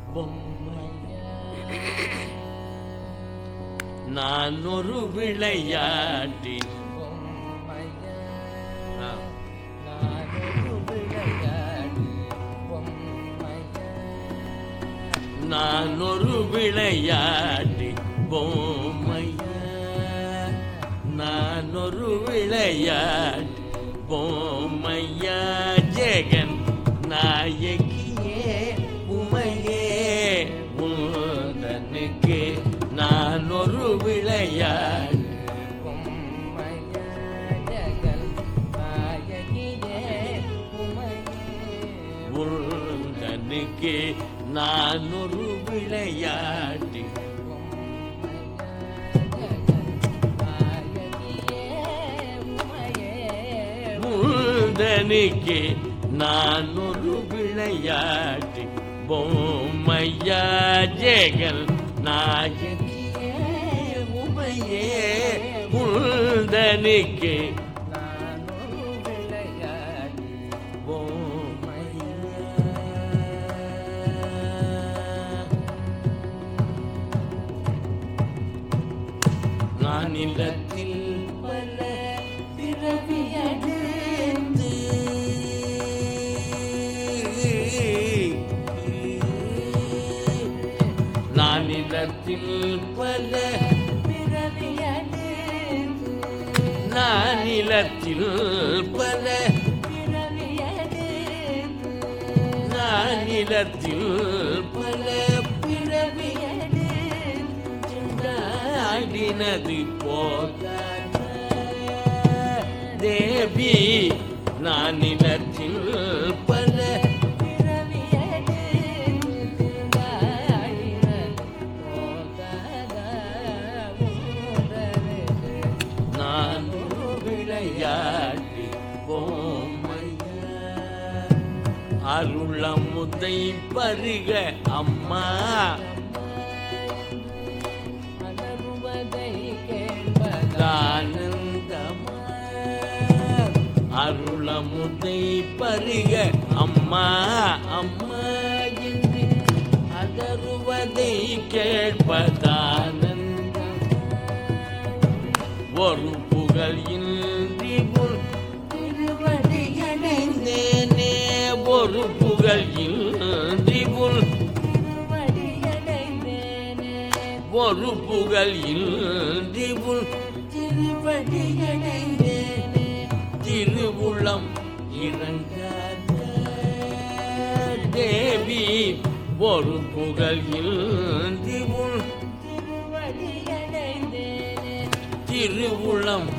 பொம்மையா நான் ஒரு விளையாட்டி ஆ. நான் ஒரு விளையாட்டி பொம்மையா நான் ஒரு விளையாட்டி பொம்மையா ஜெகன் நாயகியே உமையே உந்தனுக்கு நான் ஒரு விளையாட்டு உந்தனுக்கு நான் ஒரு விளையாட்டு முந்தனுக்கு நான் ஒரு விளையாட்டு பொம்மையா ஜெகல் நாயகியே உமையே முந்தனுக்கு நான் இல்லத்தில் பல பிறவியடைந்து நான் இல்லத்தில் பல நான் இல்லத்தில் பல நான் இல்லத்தில் பல பிறவியடினது போத தேவி நான் நிலத்தில் பல நான் ஒரு விளையாட்டு பொம்மையா அருளமுதை பருக அம்மா ஆனந்தமா அருளமுதை பருக அம்மா அம்மா என்று அதருவதை கேட்பதானந்தம் ஒரு புகழ் இன்றி உன் திருவடியடைந்தேனே ஒரு புகழ் இன்றி உன் ஒரு புகழ் இன்றி உன் திருவடியடைந்தேனே திருவுளம் இறங்காத தேவி ஒரு புகழ் இன்றி உன் திருவுளம்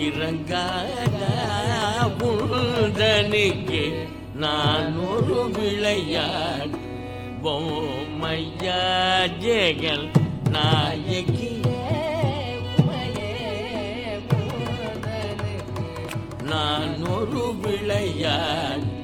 இறங்காதனுக்கு நான் ஒரு விளையாட் பொம்மையா ஜெகல் நாயகியே நான் ஒரு விளையாட்